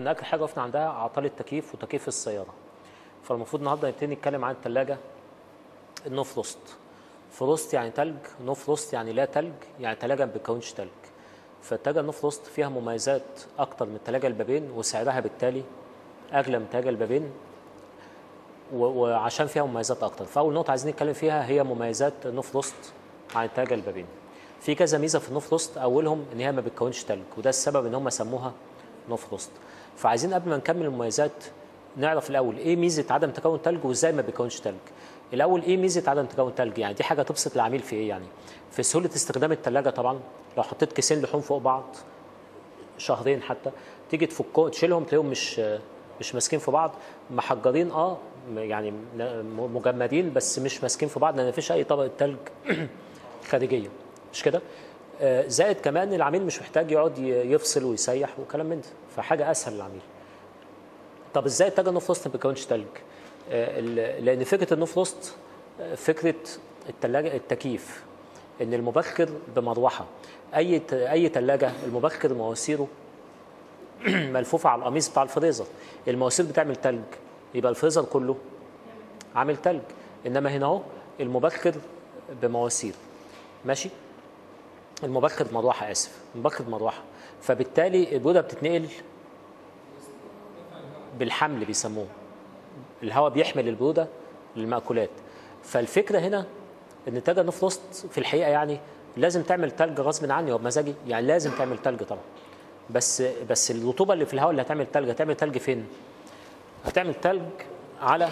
كنا اخر حاجه وقفنا عندها اعطال التكييف وتكييف السياره فالمفروض النهارده نبتدي نتكلم عن الثلاجه النو فروست فروست يعني تلج نو فروست يعني لا تلج يعني ثلاجه ما بتكونش تلج فالثلاجه النو فروست فيها مميزات اكتر من الثلاجه البابين وسعرها بالتالي اغلى من الثلاجه البابين و- وعشان فيها مميزات اكتر فاول نقطه عايزين نتكلم فيها هي مميزات النو فروست عن الثلاجه البابين في كذا ميزه في النو فروست اولهم ان هي ما بتكونش تلج وده السبب ان هم سموها نو فروست فعايزين قبل ما نكمل المميزات نعرف الاول ايه ميزه عدم تكون تلج وازاي ما بيكونش تلج الاول ايه ميزه عدم تكون تلج يعني دي حاجه تبسط العميل في ايه يعني في سهوله استخدام الثلاجه طبعا لو حطيت كيسين لحوم فوق بعض شهرين حتى تيجي تفكهم تشيلهم تلاقيهم مش مش ماسكين في بعض محجرين اه يعني م- مجمدين بس مش ماسكين في بعض لان مفيش اي طبقه تلج خارجيه مش كده آه، زائد كمان العميل مش محتاج يقعد ي- يفصل ويسيح وكلام من ده فحاجه اسهل للعميل طب ازاي التاج النو فروست ما بيكونش تلج آه، ال- لان فكره النو فروست آه، فكره التلاجة التكييف ان المبخر بمروحه اي ت- اي ثلاجه المبخر مواسيره ملفوفه على القميص بتاع الفريزر المواسير بتعمل تلج يبقى الفريزر كله عامل تلج انما هنا اهو المبخر بمواسير ماشي المبخر مروحه اسف المبخر مروحه فبالتالي البوده بتتنقل بالحمل بيسموه الهواء بيحمل البروده للمأكولات فالفكره هنا ان تاجر نوف روست في الحقيقه يعني لازم تعمل تلج غصب عني وبمزاجي يعني لازم تعمل تلج طبعا بس بس الرطوبه اللي في الهواء اللي هتعمل تلج هتعمل تلج فين؟ هتعمل تلج على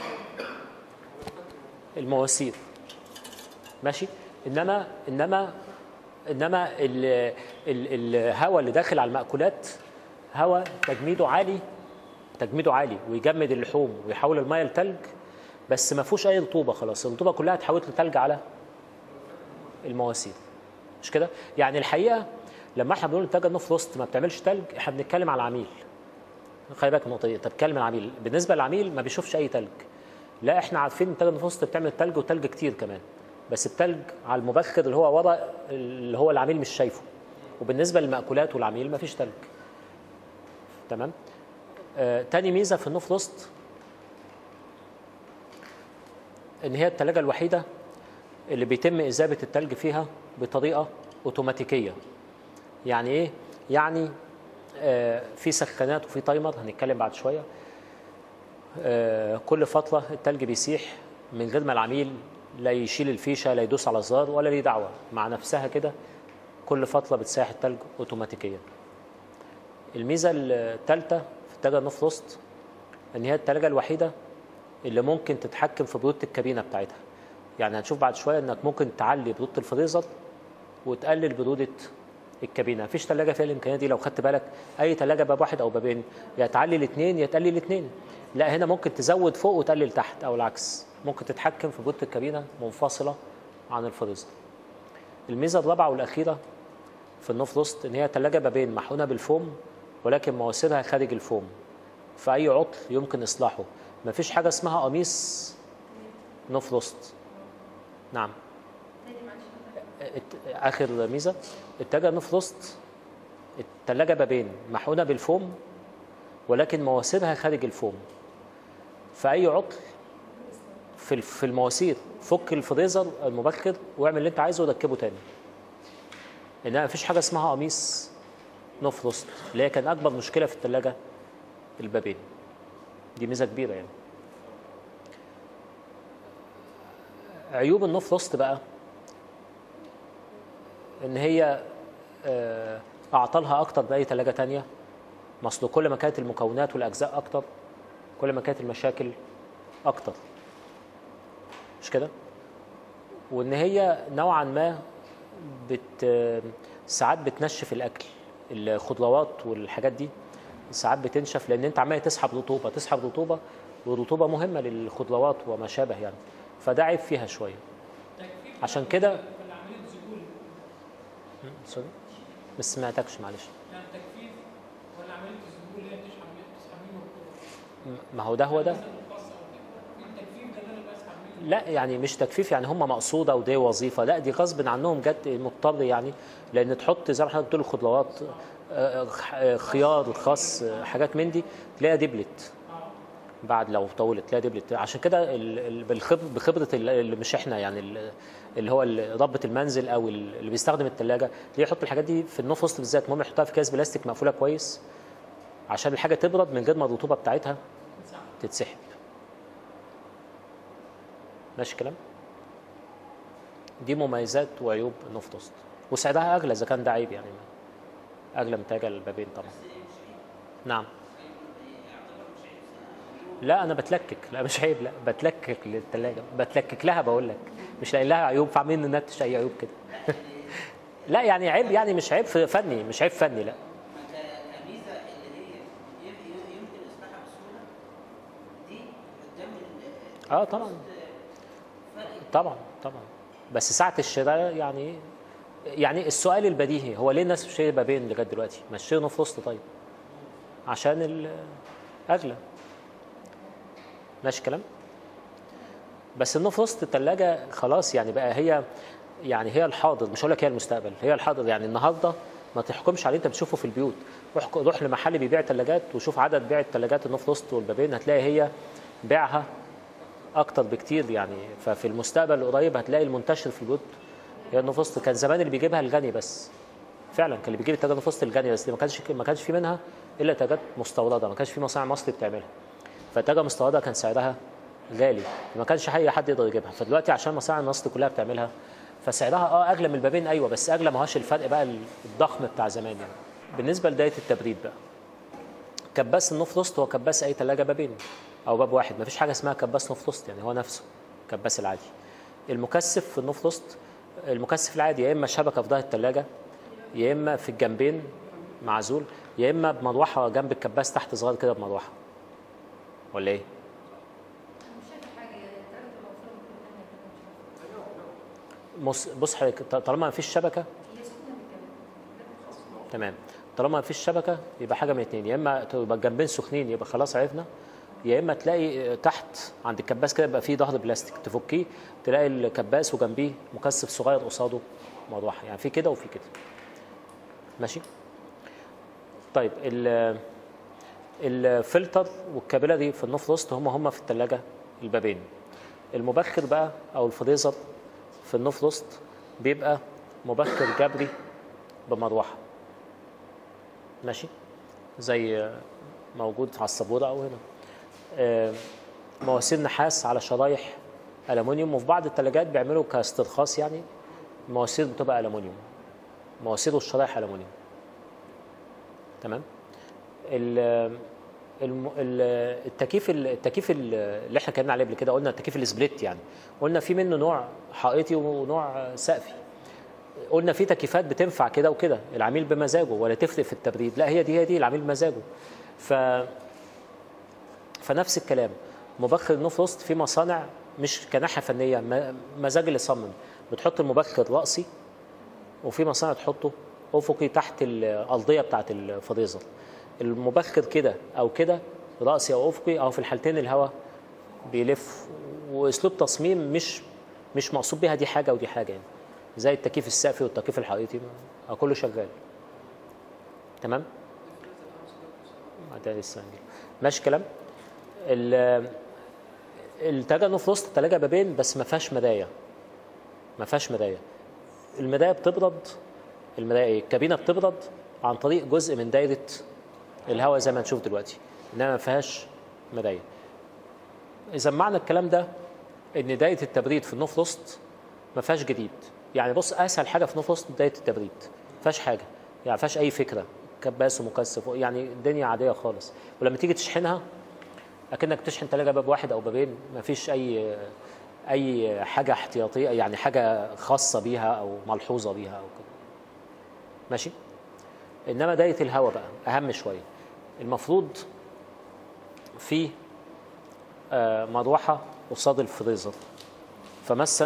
المواسير ماشي انما انما انما ال ال الهواء اللي داخل على المأكولات هواء تجميده عالي تجميده عالي ويجمد اللحوم ويحول الميه لتلج بس ما فيهوش اي رطوبه خلاص الرطوبه كلها اتحولت لتلج على المواسير مش كده يعني الحقيقه لما احنا بنقول التاجر نو فروست ما بتعملش تلج احنا بنتكلم على العميل خلي بالك من النقطه دي انت بتتكلم على العميل بالنسبه للعميل ما بيشوفش اي تلج لا احنا عارفين ان التاجر نو فروست بتعمل تلج وتلج كتير كمان بس التلج على المبخر اللي هو ورا اللي هو العميل مش شايفه وبالنسبه للمأكولات والعميل ما فيش تلج تمام آه تاني ميزه في النو فروست ان هي الثلاجه الوحيده اللي بيتم اذابه التلج فيها بطريقه اوتوماتيكيه يعني ايه يعني آه في سخانات وفي تايمر هنتكلم بعد شويه آه كل فتره التلج بيسيح من غير ما العميل لا يشيل الفيشه لا يدوس على الزرار ولا ليه دعوه مع نفسها كده كل فتره بتسيح التلج اوتوماتيكيا الميزه الثالثه في التلاجه نو فروست ان هي التلاجه الوحيده اللي ممكن تتحكم في بروده الكابينه بتاعتها يعني هنشوف بعد شويه انك ممكن تعلي بروده الفريزر وتقلل بروده الكابينه مفيش ثلاجه فيها الامكانيه دي لو خدت بالك اي ثلاجه باب واحد او بابين يا تعلي الاثنين يا تقلل الاثنين لا هنا ممكن تزود فوق وتقلل تحت او العكس ممكن تتحكم في بروده الكابينه منفصله عن الفريزر الميزه الرابعه والاخيره في النو فروست ان هي ثلاجه بابين محقونه بالفوم ولكن مواسيرها خارج الفوم فاي عطل يمكن اصلاحه مفيش حاجه اسمها قميص نو فروست نعم الت- اخر ميزه التلاجه نو فروست التلاجه بابين محقونه بالفوم ولكن مواسيرها خارج الفوم فاي عطل في الف- في المواسير فك الفريزر المبخر واعمل اللي انت عايزه وركبه تاني انما مفيش حاجه اسمها قميص نو فروست اللي هي كان اكبر مشكله في الثلاجه البابين دي ميزه كبيره يعني عيوب النو فروست بقى ان هي آه، اعطالها اكتر من اي ثلاجه تانية ما اصل كل ما كانت المكونات والاجزاء اكتر كل ما كانت المشاكل اكتر مش كده وان هي نوعا ما بت ساعات بتنشف الاكل الخضروات والحاجات دي ساعات بتنشف لان انت عمال تسحب رطوبه تسحب رطوبه والرطوبه مهمه للخضروات وما شابه يعني فده عيب فيها شويه عشان كده ولا عمليه ذبول م، سوري ما سمعتكش معلش يعني تجفيف ولا عمليه الذبول اللي هي بتسحب بتسحب منه الرطوبه م- ما هو ده هو ده مثلا القص او كده في التجفيف ده اللي انا بسحب لا يعني مش تجفيف يعني هم مقصوده ودي وظيفه لا دي غصب عنهم جت مضطر يعني لان تحط زي ما حضرتك بتقول الخضروات آه، آه، خيار خس آه، حاجات من دي تلاقيها دبلت بعد لو طولت تلاقيها دبلت عشان كده ال- ال- بالخبر بخبره ال- اللي مش احنا يعني ال- اللي هو ال- ربة المنزل او ال- اللي بيستخدم الثلاجه ليه يحط الحاجات دي في النوف وسط بالذات المهم يحطها في كاس بلاستيك مقفوله كويس عشان الحاجه تبرد من غير ما الرطوبه بتاعتها تتسحب ماشي الكلام دي مميزات وعيوب النوف توست وسعرها اغلى اذا كان ده عيب يعني اغلى من تاجر البابين طبعا نعم لا انا بتلكك لا مش عيب لا بتلكك للثلاجه بتلكك لها بقول لك مش لاقي لها عيوب فعاملين ننتش اي عيوب كده لا يعني عيب يعني مش عيب فني مش عيب فني لا ما ك- كميزه اللي هي يم- ي- يمكن اصلاحها بسهوله دي قدام ال- اه طبعا فرق طبعا طبعا بس ساعه الشراء يعني يعني السؤال البديهي هو ليه الناس بتشتري بابين لغايه دلوقتي؟ ما تشتري نوف وسط طيب عشان ال- اغلى ماشي الكلام؟ بس النوف وسط الثلاجه خلاص يعني بقى هي يعني هي الحاضر مش هقول لك هي المستقبل هي الحاضر يعني النهارده ما تحكمش عليه انت بتشوفه في البيوت روح روح لمحل بيبيع ثلاجات وشوف عدد بيع الثلاجات النوف وسط والبابين هتلاقي هي بيعها اكتر بكتير يعني ففي المستقبل القريب هتلاقي المنتشر في البيوت هي النفوست كان زمان اللي بيجيبها الغني بس فعلا كان اللي بيجيب التاجر نفوست الغني بس دي ما كانش ما كانش في منها الا تاجات مستورده ما كانش في مصانع مصري بتعملها فالتاجه المستورده كان سعرها غالي ما كانش اي حد يقدر يجيبها فدلوقتي عشان مصانع مصر كلها بتعملها فسعرها اه اغلى من البابين ايوه بس اغلى ما هوش الفرق بقى الضخم بتاع زمان يعني بالنسبه لدايه التبريد بقى كباس النوف توست هو كباس اي ثلاجه بابين او باب واحد مفيش حاجه اسمها كباس نوف توست يعني هو نفسه كباس العادي المكثف في النوف توست المكثف العادي يا اما شبكه في ظهر الثلاجه يا اما في الجنبين معزول يا اما بمروحه جنب الكباس تحت صغير كده بمروحه ولا ايه مش شايفه حاجه يعني الثلاجه تبقى مقفوله من كل ناحيه كده مش عارفه بص بص حضرتك ط- طالما مفيش شبكه هي سخنه بالكلام تمام طالما مفيش شبكه يبقى حاجه من اتنين يا اما تبقى الجنبين سخنين يبقى خلاص عرفنا يا اما تلاقي تحت عند الكباس كده يبقى فيه ظهر بلاستيك تفكيه تلاقي الكباس وجنبيه مكثف صغير قصاده مروحه يعني في كده وفي كده ماشي طيب ال الفلتر والكابيلاري في النوف روست هم هم في الثلاجه البابين المبخر بقى او الفريزر في النوف روست بيبقى مبخر جبري بمروحه ماشي زي موجود على السبوره او هنا آه، مواسير نحاس على شرايح الومنيوم وفي بعض الثلاجات بيعملوا كاسترخاص يعني مواسير بتبقى الومنيوم مواسير والشرايح الومنيوم تمام ال- الم- ال- التكييف ال- التكييف ال- اللي احنا اتكلمنا عليه قبل كده قلنا التكييف السبليت يعني قلنا في منه نوع حائطي ونوع سقفي قلنا في تكييفات بتنفع كده وكده العميل بمزاجه ولا تفرق في التبريد لا هي دي هي دي العميل بمزاجه ف فنفس الكلام مبخر النوف روست في مصانع مش كناحيه فنيه م- مزاج اللي صمم بتحط المبخر راسي وفي مصانع تحطه افقي تحت الارضيه بتاعه الفريزر المبخر كده او كده راسي او افقي او في الحالتين الهواء بيلف واسلوب تصميم مش مش مقصود بيها دي حاجه ودي حاجه يعني زي التكييف السقفي والتكييف الحائطي ما- كله شغال تمام ده لسه هنجيله. ماشي كلام ال- التلاجة نوف وسط تلاجة بابين بس ما فيهاش مراية ما فيهاش مراية المراية بتبرد المراية ايه الكابينة بتبرد عن طريق جزء من دايرة الهواء زي ما نشوف دلوقتي انما ما فيهاش مراية اذا معنى الكلام ده ان دايرة التبريد في النوف وسط ما فيهاش جديد يعني بص اسهل حاجة في نوف وسط دايرة التبريد ما فيهاش حاجة يعني ما فيهاش اي فكرة كباس ومكثف يعني الدنيا عادية خالص ولما تيجي تشحنها اكنك تشحن ثلاجه باب واحد او بابين ما فيش اي اي حاجه احتياطيه يعني حاجه خاصه بيها او ملحوظه بيها او كده ماشي انما دايه الهواء بقى اهم شويه المفروض في آه، مروحه قصاد الفريزر فمثلا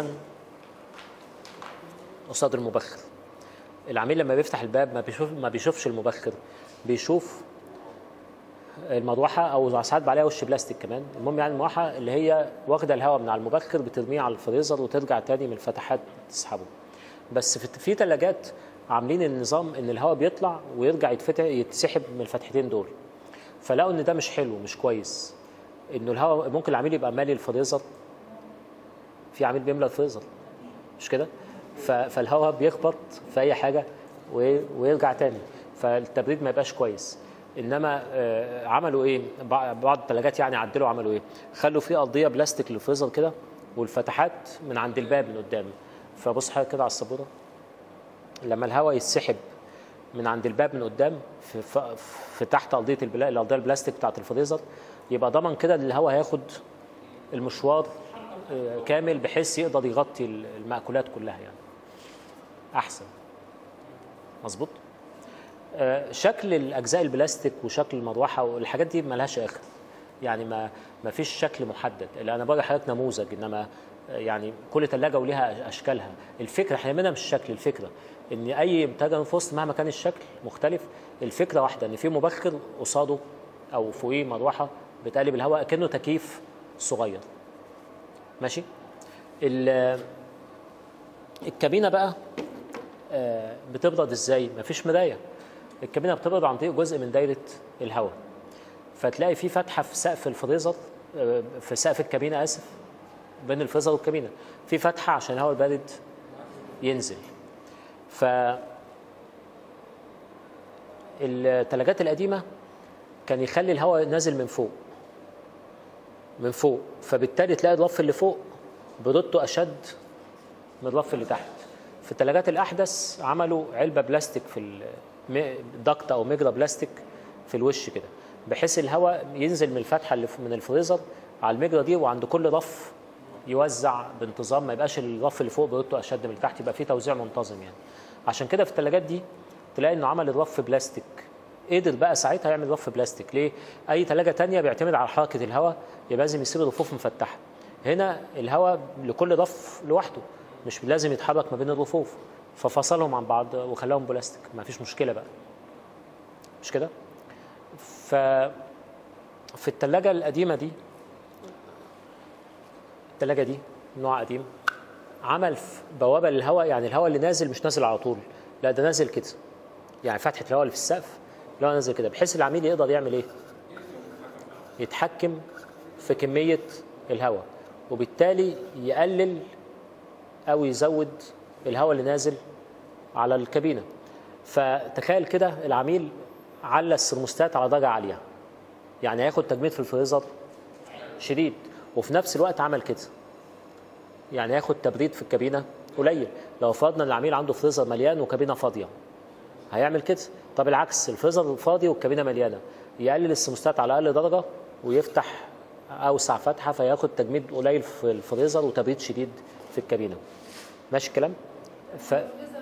قصاد المبخر العميل لما بيفتح الباب ما بيشوف ما بيشوفش المبخر بيشوف المروحه او ساعات بقى عليها وش بلاستيك كمان المهم يعني المروحه اللي هي واخده الهواء من على المبخر بترميه على الفريزر وترجع تاني من الفتحات تسحبه بس في في ثلاجات عاملين النظام ان الهواء بيطلع ويرجع يتفتح يتسحب من الفتحتين دول فلقوا ان ده مش حلو مش كويس انه الهواء ممكن العميل يبقى مالي الفريزر في عميل بيملى الفريزر مش كده ف- فالهواء بيخبط في اي حاجه وي- ويرجع تاني فالتبريد ما يبقاش كويس انما آه، عملوا ايه بع- بعض الثلاجات يعني عدلوا عملوا ايه خلوا في ارضيه بلاستيك للفريزر كده والفتحات من عند الباب من قدام فبص حضرتك كده على السبوره لما الهواء يتسحب من عند الباب من قدام في, في, في تحت ارضيه البلا... الارضيه البلاستيك بتاعت الفريزر يبقى ضمن كده ان الهواء هياخد المشوار آه، كامل بحيث يقدر يغطي المأكولات كلها يعني احسن مظبوط آه، شكل الاجزاء البلاستيك وشكل المروحه والحاجات دي ملهاش اخر يعني ما ما فيش شكل محدد اللي انا بقول لحضرتك نموذج انما آه، يعني كل ثلاجه وليها اشكالها الفكره احنا منها مش الشكل الفكره ان اي ثلاجه في وسط مهما كان الشكل مختلف الفكره واحده ان في مبخر قصاده او فوقيه مروحه بتقلب الهواء كانه تكييف صغير ماشي ال- الكابينه بقى آه، بتبرد ازاي مفيش مرايه الكابينه بتبرد عن طريق جزء من دايره الهواء فتلاقي في فتحه في سقف الفريزر آه، في سقف الكابينه اسف بين الفريزر والكابينه في فتحه عشان الهواء البارد ينزل ف الثلاجات القديمه كان يخلي الهواء نازل من فوق من فوق فبالتالي تلاقي الرف اللي فوق برودته اشد من الرف اللي تحت في الثلاجات الاحدث عملوا علبه بلاستيك في الم- ضغط او مجرى بلاستيك في الوش كده بحيث الهواء ينزل من الفتحه اللي في- من الفريزر على المجرى دي وعند كل رف يوزع بانتظام ما يبقاش الرف اللي فوق برودته اشد من اللي تحت يبقى فيه توزيع منتظم يعني عشان كده في الثلاجات دي تلاقي انه عمل الرف بلاستيك قدر بقى ساعتها يعمل رف بلاستيك ليه اي ثلاجه تانية بيعتمد على حركه الهواء يبقى لازم يسيب الرفوف مفتحه هنا الهواء لكل رف لوحده مش لازم يتحرك ما بين الرفوف ففصلهم عن بعض وخلاهم بلاستيك ما فيش مشكله بقى مش كده ف في الثلاجه القديمه دي الثلاجه دي نوع قديم عمل ف- بوابه للهواء يعني الهواء اللي نازل مش نازل على طول لا ده نازل كده يعني فتحه الهواء اللي في السقف الهواء نازل كده بحيث العميل يقدر يعمل ايه يتحكم في كميه الهواء وبالتالي يقلل او يزود الهواء اللي نازل على الكابينه فتخيل كده العميل على الثرموستات على درجه عاليه يعني هياخد تجميد في الفريزر شديد وفي نفس الوقت عمل كده يعني هياخد تبريد في الكابينه قليل لو فرضنا ان العميل عنده فريزر مليان وكابينه فاضيه هيعمل كده طب العكس الفريزر فاضي والكابينه مليانه يقلل الثرموستات على اقل درجه ويفتح اوسع فتحه فياخد تجميد قليل في الفريزر وتبريد شديد في الكابينه ماشي الكلام ف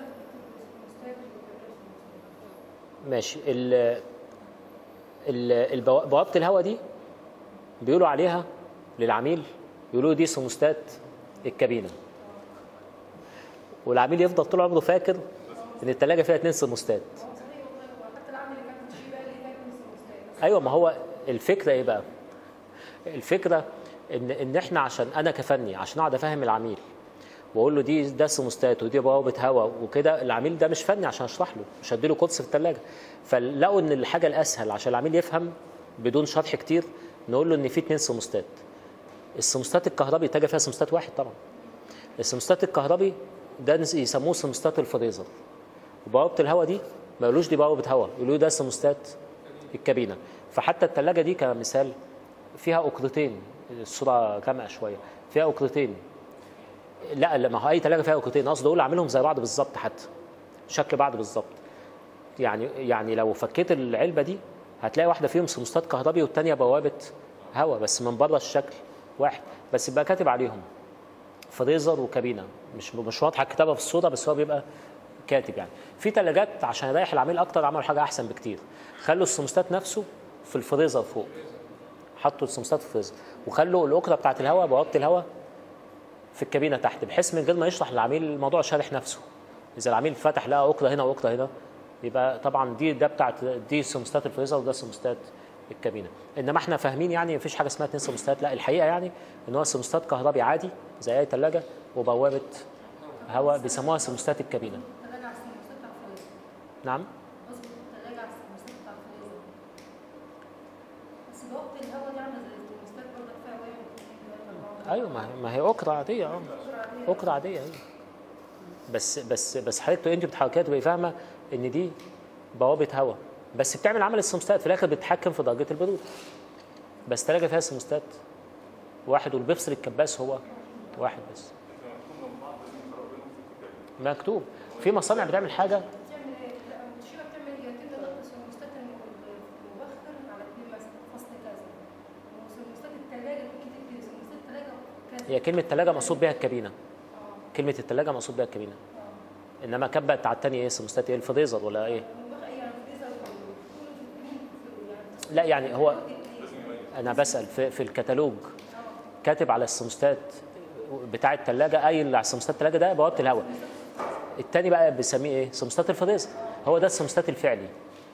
ماشي ال ال البوا- بوابه الهواء دي بيقولوا عليها للعميل يقولوا دي ثرموستات الكابينه والعميل يفضل طول عمره فاكر ان الثلاجه فيها اتنين ثرموستات حتى العمل اللي كان فيه بقى اللي كان من السمستات ايوه ما هو الفكره ايه بقى الفكره ان ان احنا عشان انا كفني عشان اقعد افهم العميل واقول له دي ده ثرموستات ودي بوابه هواء وكده العميل ده مش فني عشان اشرح له مش هديله قدس في الثلاجه فلقوا ان الحاجه الاسهل عشان العميل يفهم بدون شرح كتير نقول له ان في اتنين ثرموستات الثرموستات الكهربي التلاجه فيها ثرموستات واحد طبعا الثرموستات الكهربي ده نس- يسموه ثرموستات الفريزر وبوابه الهواء دي ما يقولوش دي بوابه هواء يقولوا ده ثرموستات الكابينه فحتى الثلاجه دي كمثال فيها اكرتين الصوره غامقه شويه فيها اكرتين لا لا ما هو اي ثلاجه فيها اكرتين قصدي اقول اعملهم زي بعض بالظبط حتى شكل بعض بالظبط يعني يعني لو فكيت العلبه دي هتلاقي واحده فيهم ثرموستات كهربي والثانيه بوابه هواء بس من بره الشكل واحد بس يبقى كاتب عليهم فريزر وكابينه مش مش واضحه الكتابه في الصوره بس هو بيبقى كاتب يعني في ثلاجات عشان يريح العميل اكتر عملوا حاجه احسن بكتير خلوا الثرموستات نفسه في الفريزر فوق حطوا الثرموستات في الفريزر وخلوا الاكره بتاعت الهواء بوابه الهواء في الكابينه تحت بحيث من غير ما يشرح للعميل الموضوع شارح نفسه اذا العميل فتح لقى اكره هنا واكره هنا يبقى طبعا دي ده بتاعت دي ثرموستات الفريزر وده ثرموستات الكابينه انما احنا فاهمين يعني مفيش حاجه اسمها اتنين سمستات لا الحقيقه يعني ان هو سمستات كهربي عادي زي اي ثلاجه وبوابه هواء بيسموها سمستات الكابينه الثلاجة على السموسات بتاع الفريزر نعم اظبط الثلاجة على السموسات بتاع الفريزر بس بوقت الهواء دي عاملة زي السموسات برضه فيها واحد اتنين تلاتة أربعة ايوه ما هي- ما هي اكره عاديه اه اكره عاديه ايوه بس بس بس حضرتك انت بتحركيها تبقي فاهمه ان دي بوابه هواء بس بتعمل عمل السمستات في الاخر بتتحكم في درجه البروده بس ثلاجه فيها سمستات واحد واللي بيفصل الكباس هو واحد بس مكتوب في مصانع بتعمل حاجه بتعمل ايه؟ لا الشيبة بتعمل ايه؟ تبدا ضغط السموستات المبخر على اتنين مثلا فصل كذا وسموستات الثلاجة في كتير كده سموستات الثلاجة كذا هي كلمه ثلاجه مقصود بيها الكابينه اه كلمه الثلاجه مقصود بيها الكابينه اه انما كبت على الثانيه ايه سمستات ايه الفريزر ولا ايه المبخر يعني الفريزر يعني لا يعني هو انا بسال في, في الكتالوج كاتب على السمستات بتاع الثلاجه اي اللي على السمستات الثلاجه ده بوابه الهواء التاني بقى بيسميه ايه سمستات الفريزر هو ده السمستات الفعلي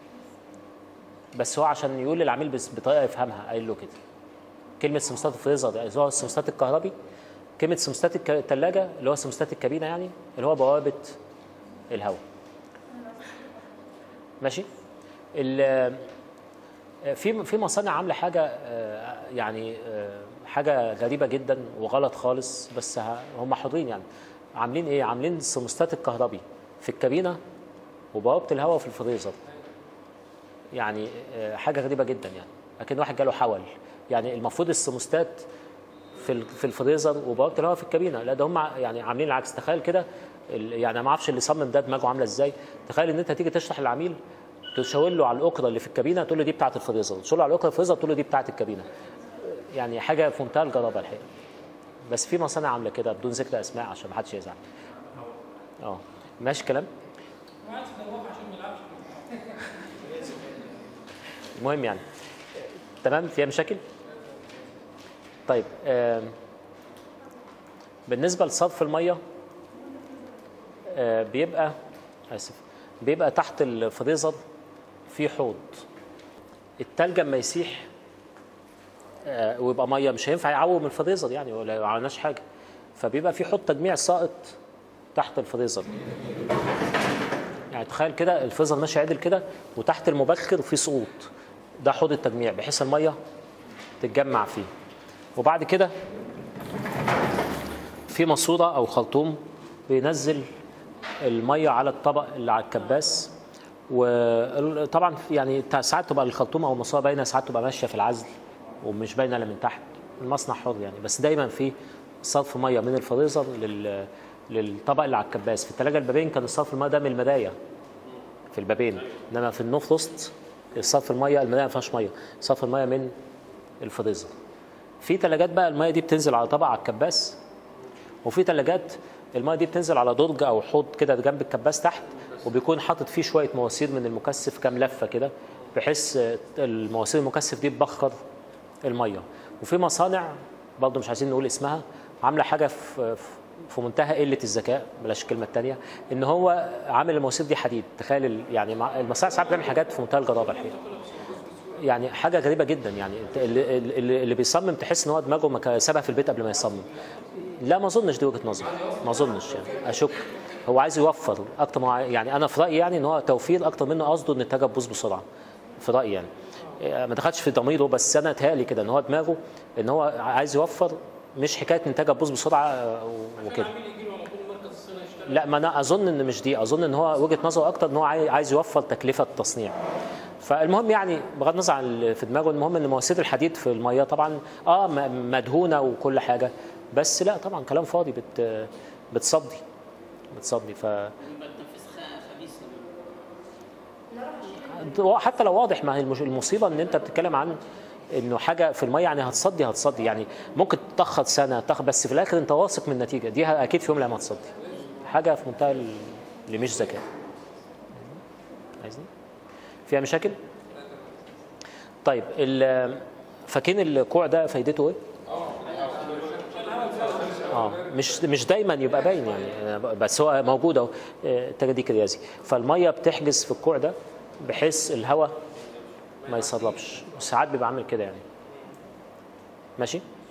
بس هو عشان يقول للعميل بس- بطريقه يفهمها قايل له كده كلمه سمستات الفريزر ده اللي هو السمستات الكهربي كلمه سمستات الك- الثلاجه اللي هو سمستات الكابينه يعني اللي هو بوابه الهواء ماشي ال- في في مصانع عامله حاجه آه، يعني آه، حاجه غريبه جدا وغلط خالص بس ه- هم حاضرين يعني عاملين ايه عاملين السمستات الكهربي في الكابينه وبوابه الهواء في الفريزر يعني آه، حاجه غريبه جدا يعني لكن واحد جاله حول يعني المفروض السمستات في ال- في الفريزر وبوابه الهواء في الكابينه لا ده هم يعني عاملين العكس تخيل كده ال- يعني ما اعرفش اللي صمم ده دماغه عامله ازاي تخيل ان انت تيجي تشرح للعميل تشاور له على الاكره اللي في الكابينه تقول له دي بتاعه الفريزر تشاور له على الاكره الفريزر تقول له دي بتاعه الكابينه يعني حاجه في منتهى الجرابه الحقيقه بس في مصانع عامله كده بدون ذكر اسماء عشان ما حدش يزعل اه ماشي كلام ما عادش دوافع عشان ما يلعبش المهم يعني تمام فيها مشاكل طيب آم، بالنسبه لصرف الميه آه، بيبقى اسف بيبقى تحت الفريزر في حوض التلج اما يسيح آه، ويبقى ميه مش هينفع يعوم الفريزر يعني ولا ما عملناش حاجه فبيبقى في حوض تجميع ساقط تحت الفريزر يعني تخيل كده الفريزر ماشي عدل كده وتحت المبخر في سقوط ده حوض التجميع بحيث الميه تتجمع فيه وبعد كده في ماسوره او خرطوم بينزل الميه على الطبق اللي على الكباس وطبعا يعني تا- ساعات تبقى الخرطوم او الماسوره باينه ساعات تبقى ماشيه في العزل ومش باينه الا من تحت المصنع حر يعني بس دايما في صرف ميه من الفريزر لل للطبق اللي على الكباس في الثلاجه البابين كان الصرف الميه ده من المرايه في البابين انما في النو فروست صرف الميه المرايه ما فيهاش ميه صرف الميه من الفريزر في ثلاجات بقى الميه دي بتنزل على طبق على الكباس وفي ثلاجات الميه دي بتنزل على درج او حوض كده جنب الكباس تحت وبيكون حاطط فيه شويه مواسير من المكثف كام لفه كده بحيث المواسير المكثف دي تبخر الميه وفي مصانع برضه مش عايزين نقول اسمها عامله حاجه في في منتهى قله الذكاء بلاش الكلمه الثانيه ان هو عامل المواسير دي حديد تخيل ال- يعني مع- المصانع ساعات بتعمل حاجات في منتهى الجرابه الحقيقه يعني حاجه غريبه جدا يعني انت اللي, اللي اللي بيصمم تحس ان هو دماغه ما كان سابها في البيت قبل ما يصمم لا ما اظنش دي وجهه نظر ما اظنش يعني اشك هو عايز يوفر اكتر ما هو عاي- يعني انا في رايي يعني ان هو توفير اكتر منه قصده ان التاجه تبوظ بسرعه في رايي يعني إيه، ما دخلتش في ضميره بس انا اتهيألي كده ان هو دماغه ان هو عايز يوفر مش حكايه ان التاجه تبوظ بسرعه آه، وكده العميل يجي له على طول مركز الصيانه يشتغل لا ما انا اظن ان مش دي اظن ان هو وجهه نظره اكتر ان هو عاي- عايز يوفر تكلفه التصنيع فالمهم يعني بغض النظر عن اللي في دماغه المهم ان مواسير الحديد في الميه طبعا اه م- مدهونه وكل حاجه بس لا طبعا كلام فاضي بت بتصدي بتصدي ف يبقى التنفيذ خ- خبيث هو حتى لو واضح ما هي المش- المصيبه ان انت بتتكلم عن انه حاجه في الميه يعني هتصدي هتصدي يعني ممكن تتاخر سنه تاخر بس في الاخر انت واثق من النتيجه دي ه- اكيد في يوم لما هتصدي حاجه في منتهى ال- اللي مش ذكاء عايزني فيها مشاكل طيب ال- فاكرين الكوع ده فايدته ايه اه مش مش دايما يبقى باين يعني بس هو موجود اهو آه، التاجه دي كريازي فالميه بتحجز في الكوع ده بحيث الهواء ما يسربش ساعات بيبقى عامل كده يعني ماشي